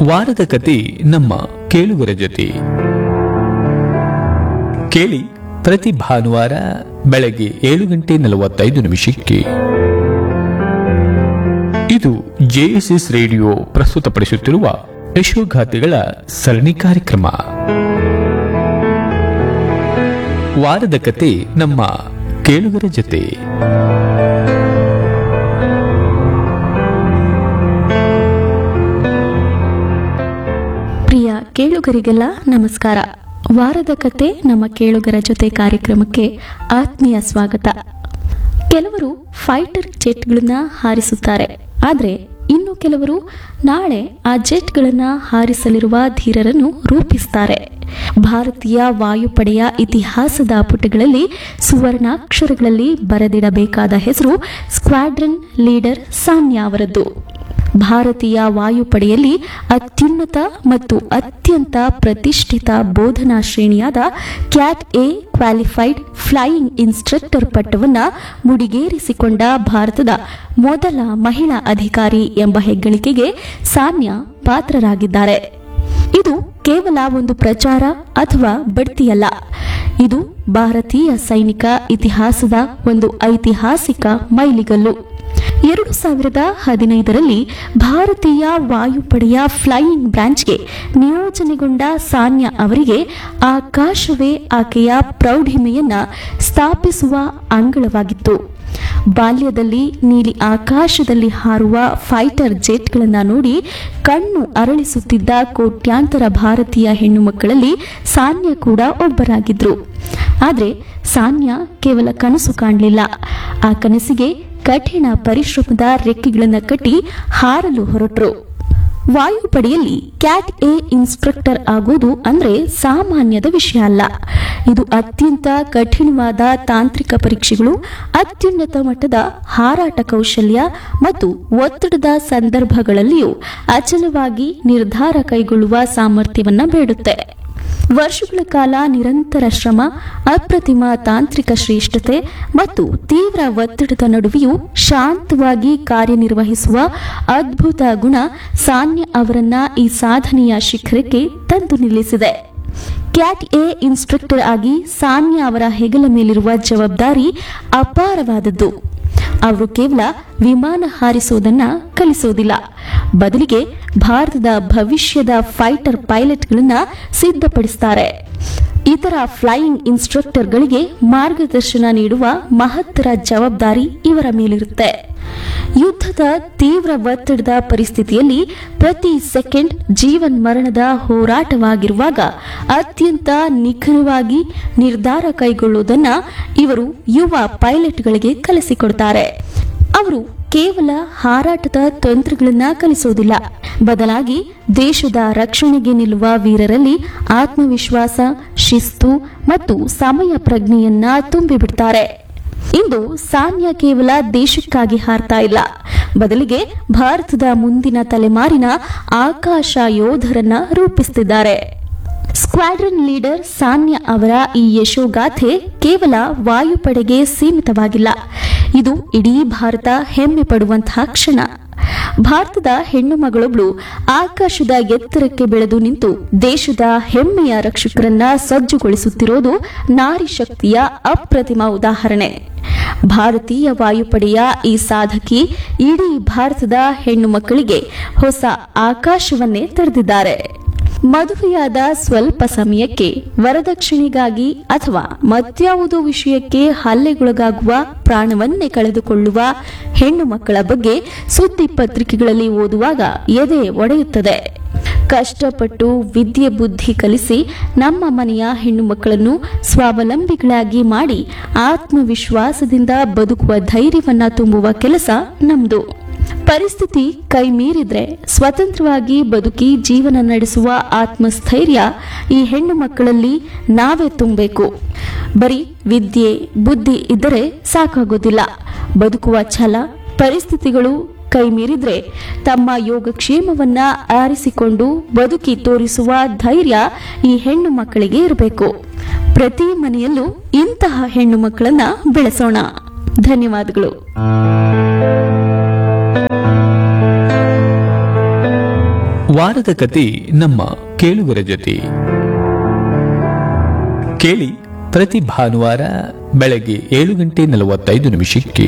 ವಾರದ ಕತೆ ನಮ್ಮ ಕೇಳುಗರ ಜೊತೆ ಕೇಳಿ ಪ್ರತಿ ಭಾನುವಾರ ಬೆಳಗ್ಗೆ ಏಳು ಗಂಟೆ ನಲವತ್ತೈದು ನಿಮಿಷಕ್ಕೆ ಇದು ಜೆಎಸ್ಎಸ್ ರೇಡಿಯೋ ಪ್ರಸ್ತುತಪಡಿಸುತ್ತಿರುವ ಯಶೋಗಾಥೆಗಳ ಸರಣಿ ಕಾರ್ಯಕ್ರಮ ವಾರದ ಕತೆ ನಮ್ಮ ಕೇಳುಗರ ಜೊತೆ ಪ್ರಿಯ ಕೇಳುಗರಿಗೆಲ್ಲ ನಮಸ್ಕಾರ ವಾರದ ಕತೆ ನಮ್ಮ ಕೇಳುಗರ ಜೊತೆ ಕಾರ್ಯಕ್ರಮಕ್ಕೆ ಆತ್ಮೀಯ ಸ್ವಾಗತ ಕೆಲವರು ಫೈಟರ್ ಜೆಟ್ಗಳನ್ನ ಹಾರಿಸುತ್ತಾರೆ ಆದರೆ ಇನ್ನು ಕೆಲವರು ನಾಳೆ ಆ ಜೆಟ್ಗಳನ್ನ ಹಾರಿಸಲಿರುವ ಧೀರರನ್ನು ರೂಪಿಸ್ತಾರೆ ಭಾರತೀಯ ವಾಯುಪಡೆಯ ಇತಿಹಾಸದ ಪುಟಗಳಲ್ಲಿ ಸುವರ್ಣಾಕ್ಷರಗಳಲ್ಲಿ ಬರೆದಿಡಬೇಕಾದ ಹೆಸರು ಸ್ಕ್ವಾಡ್ರನ್ ಲೀಡರ್ ಸಾನ್ಯಾ ಅವರದ್ದು ಭಾರತೀಯ ವಾಯುಪಡೆಯಲ್ಲಿ ಅತ್ಯುನ್ನತ ಮತ್ತು ಅತ್ಯಂತ ಪ್ರತಿಷ್ಠಿತ ಬೋಧನಾ ಶ್ರೇಣಿಯಾದ cat A qualified flying instructor ಪಟ್ಟವನ್ನು ಮುಡಿಗೇರಿಸಿಕೊಂಡ ಭಾರತದ ಮೊದಲ ಮಹಿಳಾ ಅಧಿಕಾರಿ ಎಂಬ ಹೆಗ್ಗಳಿಕೆಗೆ ಸಾನ್ಯಾ ಪಾತ್ರರಾಗಿದ್ದಾರೆ ಇದು ಕೇವಲ ಒಂದು ಪ್ರಚಾರ ಅಥವಾ ಬಡ್ತಿಯಲ್ಲ ಇದು ಭಾರತೀಯ ಸೈನಿಕ ಇತಿಹಾಸದ ಒಂದು ಐತಿಹಾಸಿಕ ಮೈಲಿಗಲ್ಲು ಎರಡು ಸಾವಿರದ ಹದಿನೈದರಲ್ಲಿ ಭಾರತೀಯ ವಾಯುಪಡೆಯ ಫ್ಲೈಯಿಂಗ್ ಬ್ರಾಂಚ್ಗೆ ನಿಯೋಜನೆಗೊಂಡ ಸಾನ್ಯಾ ಅವರಿಗೆ ಆಕಾಶವೇ ಆಕೆಯ ಪ್ರೌಢಿಮೆಯನ್ನ ಸ್ಥಾಪಿಸುವ ಅಂಗಳವಾಗಿತ್ತು ಬಾಲ್ಯದಲ್ಲಿ ನೀಲಿ ಆಕಾಶದಲ್ಲಿ ಹಾರುವ ಫೈಟರ್ ಜೆಟ್ಗಳನ್ನು ನೋಡಿ ಕಣ್ಣು ಅರಳಿಸುತ್ತಿದ್ದ ಕೋಟ್ಯಾಂತರ ಭಾರತೀಯ ಹೆಣ್ಣು ಮಕ್ಕಳಲ್ಲಿ ಸಾನ್ಯಾ ಕೂಡ ಒಬ್ಬರಾಗಿದ್ರು ಆದರೆ ಸಾನ್ಯಾ ಕೇವಲ ಕನಸು ಕಾಣಲಿಲ್ಲ ಆ ಕನಸಿಗೆ ಕಠಿಣ ಪರಿಶ್ರಮದ ರೆಕ್ಕೆಗಳನ್ನು ಕಟ್ಟಿ ಹಾರಲು ಹೊರಟರು ವಾಯುಪಡೆಯಲ್ಲಿ ಕ್ಯಾಟ್ ಎ ಇನ್ಸ್ಟ್ರಕ್ಟರ್ ಆಗೋದು ಅಂದ್ರೆ ಸಾಮಾನ್ಯದ ವಿಷಯ ಅಲ್ಲ ಇದು ಅತ್ಯಂತ ಕಠಿಣವಾದ ತಾಂತ್ರಿಕ ಪರೀಕ್ಷೆಗಳು ಅತ್ಯುನ್ನತ ಮಟ್ಟದ ಹಾರಾಟ ಕೌಶಲ್ಯ ಮತ್ತು ಒತ್ತಡದ ಸಂದರ್ಭಗಳಲ್ಲಿಯೂ ಅಚಲವಾಗಿ ನಿರ್ಧಾರ ಕೈಗೊಳ್ಳುವ ಸಾಮರ್ಥ್ಯವನ್ನ ಬೇಡುತ್ತೆ ವರ್ಷಗಳ ಕಾಲ ನಿರಂತರ ಶ್ರಮ ಅಪ್ರತಿಮ ತಾಂತ್ರಿಕ ಶ್ರೇಷ್ಠತೆ ಮತ್ತು ತೀವ್ರ ಒತ್ತಡದ ನಡುವೆಯೂ ಶಾಂತವಾಗಿ ಕಾರ್ಯನಿರ್ವಹಿಸುವ ಅದ್ಭುತ ಗುಣ ಸಾನ್ಯ ಅವರನ್ನ ಈ ಸಾಧನೆಯ ಶಿಖರಕ್ಕೆ ತಂದು ನಿಲ್ಲಿಸಿದೆ ಕ್ಯಾಟ್ ಎ ಇನ್ಸ್ಟ್ರಕ್ಟರ್ ಆಗಿ ಸಾನ್ಯ ಅವರ ಹೆಗಲ ಮೇಲಿರುವ ಜವಾಬ್ದಾರಿ ಅಪಾರವಾದದ್ದು ಅವರು ಕೇವಲ ವಿಮಾನ ಹಾರಿಸೋದನ್ನ ಕಲಿಸೋದಿಲ್ಲ ಬದಲಿಗೆ ಭಾರತದ ಭವಿಷ್ಯದ ಫೈಟರ್ ಪೈಲಟ್ಗಳನ್ನ ಸಿದ್ಧಪಡಿಸ್ತಾರೆ ಇತರ ಫ್ಲೈಯಿಂಗ್ ಇನ್ಸ್ಟ್ರಕ್ಟರ್ಗಳಿಗೆ ಮಾರ್ಗದರ್ಶನ ನೀಡುವ ಮಹತ್ತರ ಜವಾಬ್ದಾರಿ ಇವರ ಮೇಲಿರುತ್ತೆ ಯುದ್ಧದ ತೀವ್ರ ಒತ್ತಡದ ಪರಿಸ್ಥಿತಿಯಲ್ಲಿ ಪ್ರತಿ ಸೆಕೆಂಡ್ ಜೀವನ್ ಮರಣದ ಹೋರಾಟವಾಗಿರುವಾಗ ಅತ್ಯಂತ ನಿಖರವಾಗಿ ನಿರ್ಧಾರ ಕೈಗೊಳ್ಳುವುದನ್ನ ಇವರು ಯುವ ಪೈಲಟ್ಗಳಿಗೆ ಕಲಿಸಿಕೊಡ್ತಾರೆ ಅವರು ಕೇವಲ ಹಾರಾಟದ ತಂತ್ರಗಳನ್ನ ಕಲಿಸೋದಿಲ್ಲ ಬದಲಾಗಿ ದೇಶದ ರಕ್ಷಣೆಗೆ ನಿಲ್ಲುವ ವೀರರಲ್ಲಿ ಆತ್ಮವಿಶ್ವಾಸ ಶಿಸ್ತು ಮತ್ತು ಸಮಯ ಪ್ರಜ್ಞೆಯನ್ನ ತುಂಬಿಬಿಡ್ತಾರೆ ಇಂದು ಸಾನ್ಯ ಕೇವಲ ದೇಶಕ್ಕಾಗಿ ಹಾರ್ತಾ ಇಲ್ಲ ಬದಲಿಗೆ ಭಾರತದ ಮುಂದಿನ ತಲೆಮಾರಿನ ಆಕಾಶ ಯೋಧರನ್ನ ರೂಪಿಸುತ್ತಿದ್ದಾರೆ ಸ್ಕ್ವಾಡ್ರನ್ ಲೀಡರ್ ಸಾನ್ಯ ಅವರ ಈ ಯಶೋಗಾಥೆ ಕೇವಲ ವಾಯುಪಡೆಗೆ ಸೀಮಿತವಾಗಿಲ್ಲ ಇದು ಇಡೀ ಭಾರತ ಹೆಮ್ಮೆ ಪಡುವಂತಹ ಕ್ಷಣ ಭಾರತದ ಹೆಣ್ಣು ಮಗಳೊಬ್ಳು ಆಕಾಶದ ಎತ್ತರಕ್ಕೆ ಬೆಳೆದು ನಿಂತು ದೇಶದ ಹೆಮ್ಮೆಯ ರಕ್ಷಕರನ್ನ ಸಜ್ಜುಗೊಳಿಸುತ್ತಿರೋದು ನಾರಿ ಶಕ್ತಿಯ ಅಪ್ರತಿಮ ಉದಾಹರಣೆ ಭಾರತೀಯ ವಾಯುಪಡೆಯ ಈ ಸಾಧಕಿ ಇಡೀ ಭಾರತದ ಹೆಣ್ಣು ಮಕ್ಕಳಿಗೆ ಹೊಸ ಆಕಾಶವನ್ನೇ ತೆರೆದಿದ್ದಾರೆ ಮದುವೆಯಾದ ಸ್ವಲ್ಪ ಸಮಯಕ್ಕೆ ವರದಕ್ಷಿಣೆಗಾಗಿ ಅಥವಾ ಮತ್ಯಾವುದೋ ವಿಷಯಕ್ಕೆ ಹಲ್ಲೆಗೊಳಗಾಗುವ ಪ್ರಾಣವನ್ನೇ ಕಳೆದುಕೊಳ್ಳುವ ಹೆಣ್ಣು ಮಕ್ಕಳ ಬಗ್ಗೆ ಸುದ್ದಿ ಪತ್ರಿಕೆಗಳಲ್ಲಿ ಓದುವಾಗ ಎದೆ ಒಡೆಯುತ್ತದೆ ಕಷ್ಟಪಟ್ಟು ವಿದ್ಯೆ ಬುದ್ಧಿ ಕಲಿಸಿ ನಮ್ಮ ಮನೆಯ ಹೆಣ್ಣು ಮಕ್ಕಳನ್ನು ಸ್ವಾವಲಂಬಿಗಳಾಗಿ ಮಾಡಿ ಆತ್ಮವಿಶ್ವಾಸದಿಂದ ಬದುಕುವ ಧೈರ್ಯವನ್ನ ತುಂಬುವ ಕೆಲಸ ನಮ್ದು ಪರಿಸ್ಥಿತಿ ಕೈ ಮೀರಿದ್ರೆ ಸ್ವತಂತ್ರವಾಗಿ ಬದುಕಿ ಜೀವನ ನಡೆಸುವ ಆತ್ಮಸ್ಥೈರ್ಯ ಈ ಹೆಣ್ಣು ಮಕ್ಕಳಲ್ಲಿ ನಾವೇ ತುಂಬಬೇಕು ಬರೀ ವಿದ್ಯೆ ಬುದ್ಧಿ ಇದ್ದರೆ ಸಾಕಾಗೋದಿಲ್ಲ ಬದುಕುವ ಛಲ ಪರಿಸ್ಥಿತಿಗಳು ಕೈ ಮೀರಿದ್ರೆ ತಮ್ಮ ಯೋಗಕ್ಷೇಮವನ್ನ ಆರಿಸಿಕೊಂಡು ಬದುಕಿ ತೋರಿಸುವ ಧೈರ್ಯ ಈ ಹೆಣ್ಣು ಮಕ್ಕಳಿಗೆ ಇರಬೇಕು ಪ್ರತಿ ಮನೆಯಲ್ಲೂ ಇಂತಹ ಹೆಣ್ಣು ಮಕ್ಕಳನ್ನ ಬೆಳೆಸೋಣ ಧನ್ಯವಾದಗಳು ವಾರದ ಕತೆ ನಮ್ಮ ಕೇಳುಗರ ಜೊತೆ ಕೇಳಿ ಪ್ರತಿ ಭಾನುವಾರ ಬೆಳಗ್ಗೆ ಏಳು ಗಂಟೆ ನಲವತ್ತೈದು ನಿಮಿಷಕ್ಕೆ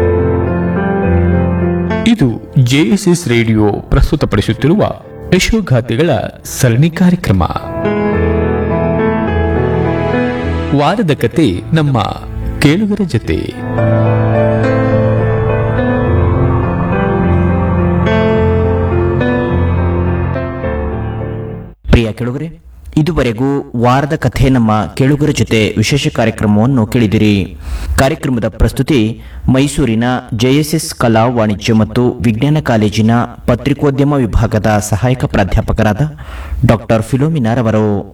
ಇದು ಜೆಎಸ್ಎಸ್ ರೇಡಿಯೋ ಪ್ರಸ್ತುತಪಡಿಸುತ್ತಿರುವ ಯಶೋಗಾಥೆಗಳ ಸರಣಿ ಕಾರ್ಯಕ್ರಮ ವಾರದ ಕತೆ ನಮ್ಮ ಕೇಳುಗರ ಜೊತೆ ಪ್ರಿಯ ಕೆಳುಗರೆ ಇದುವರೆಗೂ ವಾರದ ಕಥೆ ನಮ್ಮ ಕೇಳುಗರ ಜೊತೆ ವಿಶೇಷ ಕಾರ್ಯಕ್ರಮವನ್ನು ಕೇಳಿದಿರಿ ಕಾರ್ಯಕ್ರಮದ ಪ್ರಸ್ತುತಿ ಮೈಸೂರಿನ ಜೆಎಸ್ಎಸ್ ಕಲಾ ವಾಣಿಜ್ಯ ಮತ್ತು ವಿಜ್ಞಾನ ಕಾಲೇಜಿನ ಪತ್ರಿಕೋದ್ಯಮ ವಿಭಾಗದ ಸಹಾಯಕ ಪ್ರಾಧ್ಯಾಪಕರಾದ ಡಾಕ್ಟರ್ ಫಿಲೋಮಿನಾರ್ ಅವರು